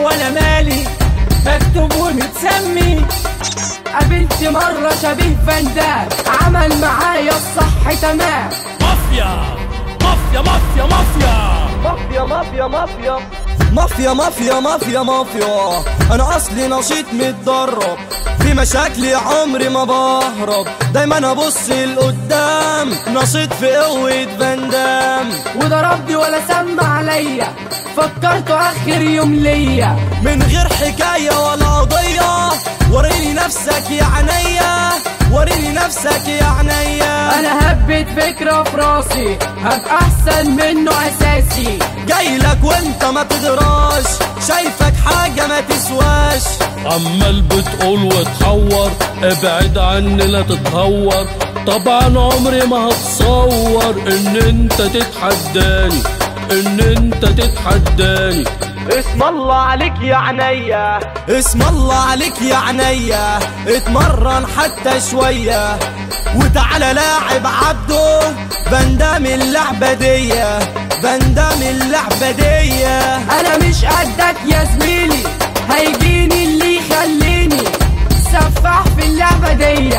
وانا مالي مكتوب ومتسمي قابلت مرة شبيه فندام عمل معايا الصح تمام مافيا مافيا مافيا مافيا مافيا مافيا مافيا مافيا مافيا مافيا مافيا انا اصلي نشيط متدرب في مشاكلي عمري ما بهرب دايما ابص لقدام نشيط في قوة فاندام وضربني ولا سمع عليا فكرت اخر يوم ليا من غير حكاية ولا قضية وريني نفسك يا عينيا وريني نفسك يا عينيا انا هبت فكرة في راسي هبقى احسن منه اساسي جاي لك وانت ما تدراش شايفك حاجة ما تسواش عمال بتقول وتحور ابعد عني لا تتهور طبعا عمري ما هتصور ان انت تتحداني ان انت تتحداني اسم الله عليك يا عينيا اسم الله عليك يا عينيا اتمرن حتى شوية وتعالى لاعب عبده بندام اللعبة دي بندام اللعبة دي انا مش قدك يا زميلي هيجيني اللي يخليني سفاح في اللعبة دي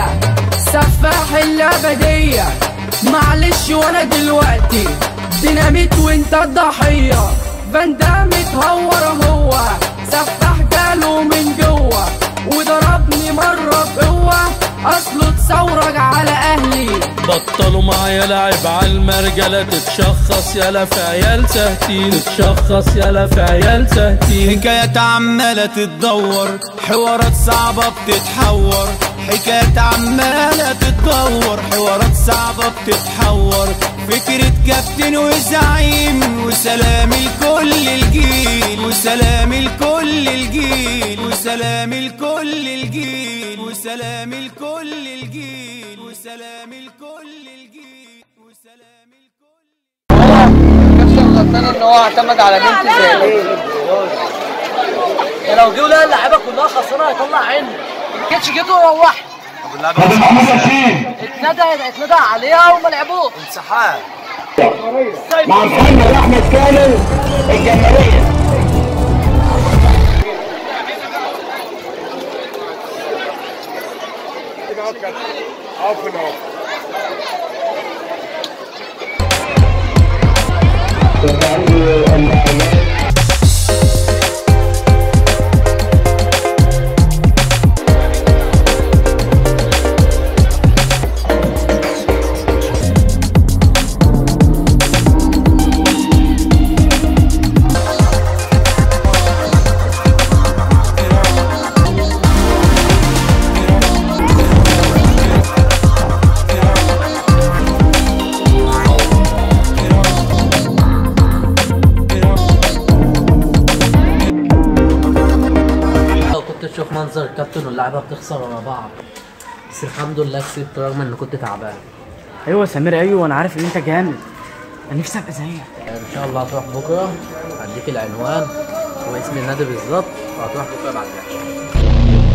سفاح اللعبة دي معلش وانا دلوقتي ديناميت وانت الضحية فاندام اتهور هو سفاح جاله من جوه وضربني مرة بقوة اصله اتثورج على اهلي بطلوا معايا لعب على المرجلة تتشخص يالا في عيال سهتين تتشخص يالا في عيال سهتين حكايات عمالة تتدور حوارات صعبة بتتحور حكايات عمالة تتدور حوارات صعبة بتتحور فكرة كابتن وزعيم وسلام لكل الجيل وسلام لكل الجيل وسلام لكل الجيل وسلام لكل الجيل وسلام لكل الجيل وسلام لكل كابتن غلطان ان هو اعتمد على بنت زي ده لو جه لقى اللعيبه كلها خسرانه هيطلع عينه ما كانش جيته وروحت اتندى اتندى عليها وما لعبوش انسحاب مع محمد احمد كامل الجماليه لو كنت تشوف منظر الكابتن واللعيبه بتخسر ورا بعض بس الحمد لله كسبت رغم ان كنت تعبان ايوه سمير ايوه انا عارف ان انت جامد انا نفسي ابقى زيك ان شاء الله هتروح بكره هديك العنوان واسم النادي بالظبط وهتروح بكره بعد الماتش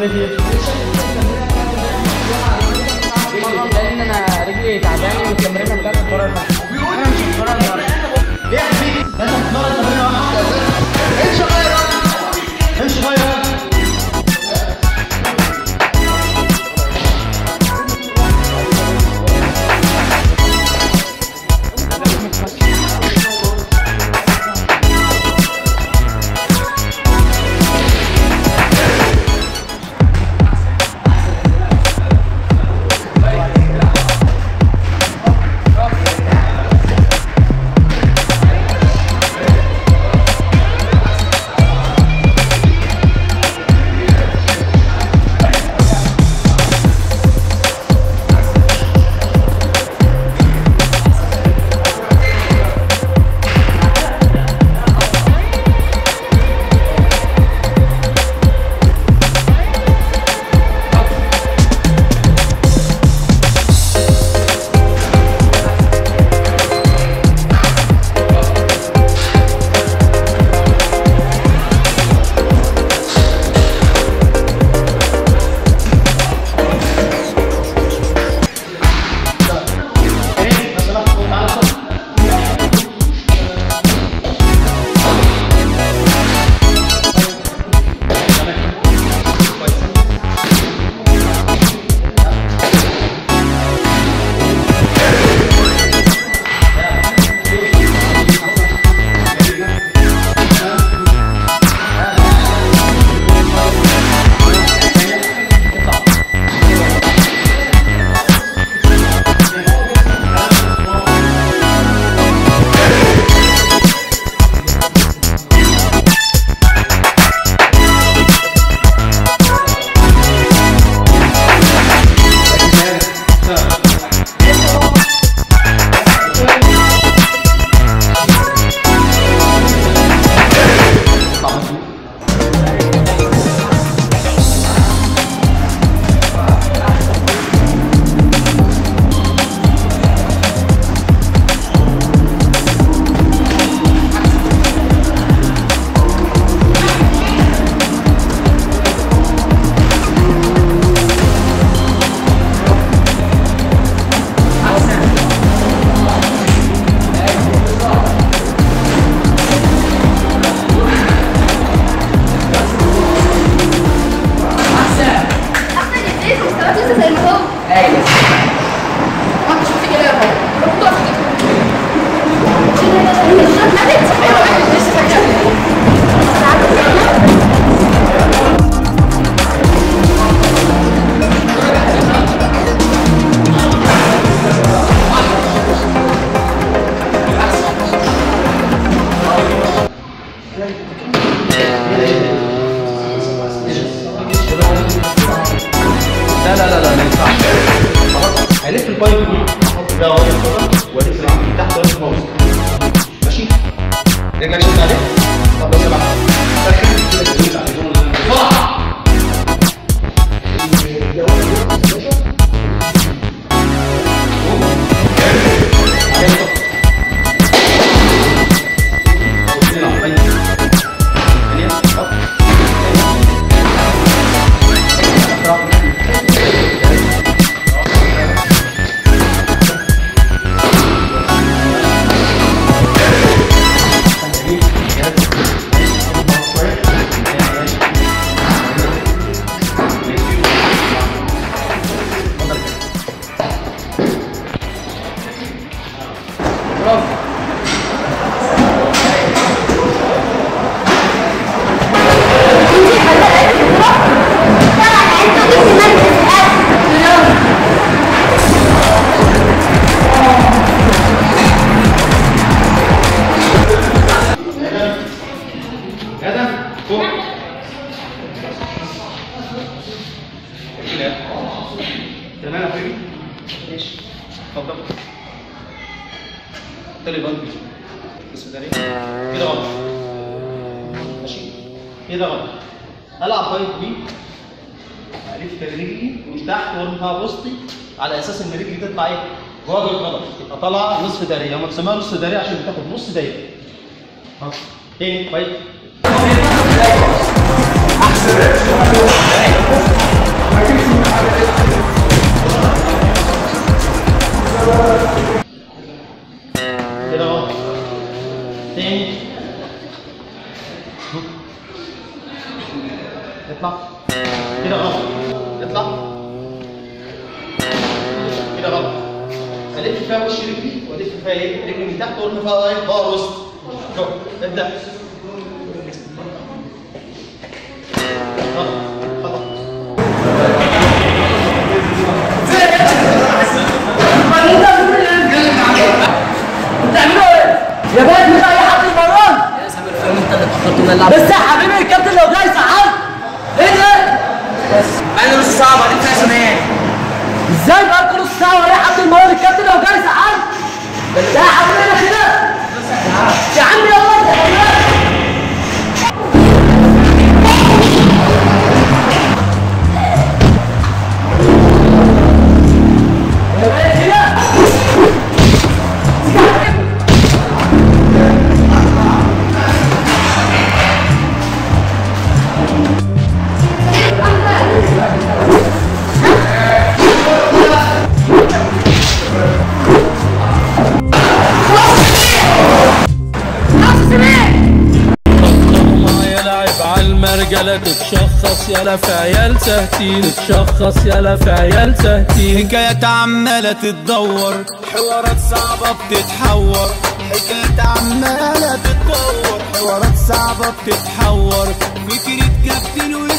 لان انا رجلي تعبانه والتمرينه بتاعت الكوره انا مش هتمرن النهارده احسن ازاي مستواك لسه زي ما هو ايوه ما انت شفت كده اهو روح تقف كده الشوط ماتت ايوه ماتت لسه فاكره لا لا لا لا ما ينفعش خلاص هلف البايب دي احط ده واقف كده والف العمود من تحت والف موز ماشي رجلك شد عليه طب بص بقى دخل كده تدوس عليه بسرعه فوق كده تمام يا حبيبي ماشي اتفضل تاني بند بسم الله عليك. كده غلط ماشي كده غلط العب بايب بي الف رجلي من تحت وارفع وسطي على اساس ان رجلي تطلع ايه؟ جوه الغلط تبقى طالعه نصف دايره هم بيسموها نصف دايره عشان بتاخد نص دايره ها تاني بايب كده اهو تاني اطلع كده غلط اطلع كده غلط الف فيها وش رجلي والف فيها ايه رجلي من تحت وارمي فيها ايه ظهر وسط اهو ابدا غلط غلط بتعملوا ايه؟ يا باشا مش اي حد يمرن انت اللي اتاخرت نلعب بس يا حبيبي الكابتن لو جاي ساعات ايه ده؟ بعد نص ساعه بعدين فيها زمان ازاي بقى نص ساعه ولا حد يمرن الكابتن لو جاي ساعات؟ ده يا حبيبي كده يا عم يلا انت كمان يا باشا كده ما يلعب عالمرجلة تتشخص يلا في عيال تهتين تتشخص يلا في عيال تهتين حكايات عمالة تتدور حوارات صعبة بتتحور حكايات عمالة تتدور حوارات صعبة بتتحور فكرة كابتن